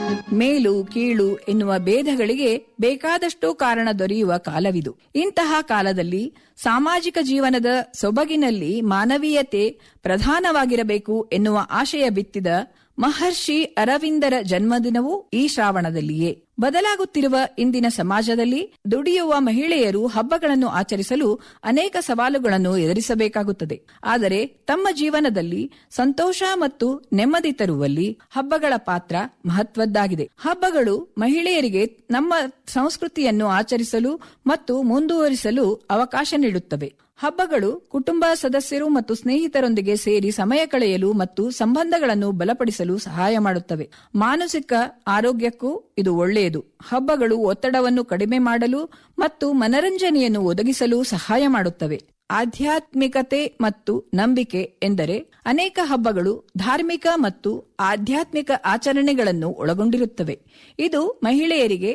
ಮೇಲು ಕೀಳು ಎನ್ನುವ ಭೇದಗಳಿಗೆ ಬೇಕಾದಷ್ಟು ಕಾರಣ ದೊರೆಯುವ ಕಾಲವಿದು ಇಂತಹ ಕಾಲದಲ್ಲಿ ಸಾಮಾಜಿಕ ಜೀವನದ ಸೊಬಗಿನಲ್ಲಿ ಮಾನವೀಯತೆ ಪ್ರಧಾನವಾಗಿರಬೇಕು ಎನ್ನುವ ಆಶಯ ಬಿತ್ತಿದ ಮಹರ್ಷಿ ಅರವಿಂದರ ಜನ್ಮದಿನವೂ ಈ ಶ್ರಾವಣದಲ್ಲಿಯೇ ಬದಲಾಗುತ್ತಿರುವ ಇಂದಿನ ಸಮಾಜದಲ್ಲಿ ದುಡಿಯುವ ಮಹಿಳೆಯರು ಹಬ್ಬಗಳನ್ನು ಆಚರಿಸಲು ಅನೇಕ ಸವಾಲುಗಳನ್ನು ಎದುರಿಸಬೇಕಾಗುತ್ತದೆ ಆದರೆ ತಮ್ಮ ಜೀವನದಲ್ಲಿ ಸಂತೋಷ ಮತ್ತು ನೆಮ್ಮದಿ ತರುವಲ್ಲಿ ಹಬ್ಬಗಳ ಪಾತ್ರ ಮಹತ್ವದ್ದಾಗಿದೆ ಹಬ್ಬಗಳು ಮಹಿಳೆಯರಿಗೆ ನಮ್ಮ ಸಂಸ್ಕೃತಿಯನ್ನು ಆಚರಿಸಲು ಮತ್ತು ಮುಂದುವರಿಸಲು ಅವಕಾಶ ನೀಡುತ್ತವೆ ಹಬ್ಬಗಳು ಕುಟುಂಬ ಸದಸ್ಯರು ಮತ್ತು ಸ್ನೇಹಿತರೊಂದಿಗೆ ಸೇರಿ ಸಮಯ ಕಳೆಯಲು ಮತ್ತು ಸಂಬಂಧಗಳನ್ನು ಬಲಪಡಿಸಲು ಸಹಾಯ ಮಾಡುತ್ತವೆ ಮಾನಸಿಕ ಆರೋಗ್ಯಕ್ಕೂ ಇದು ಒಳ್ಳೆಯದು ಹಬ್ಬಗಳು ಒತ್ತಡವನ್ನು ಕಡಿಮೆ ಮಾಡಲು ಮತ್ತು ಮನರಂಜನೆಯನ್ನು ಒದಗಿಸಲು ಸಹಾಯ ಮಾಡುತ್ತವೆ ಆಧ್ಯಾತ್ಮಿಕತೆ ಮತ್ತು ನಂಬಿಕೆ ಎಂದರೆ ಅನೇಕ ಹಬ್ಬಗಳು ಧಾರ್ಮಿಕ ಮತ್ತು ಆಧ್ಯಾತ್ಮಿಕ ಆಚರಣೆಗಳನ್ನು ಒಳಗೊಂಡಿರುತ್ತವೆ ಇದು ಮಹಿಳೆಯರಿಗೆ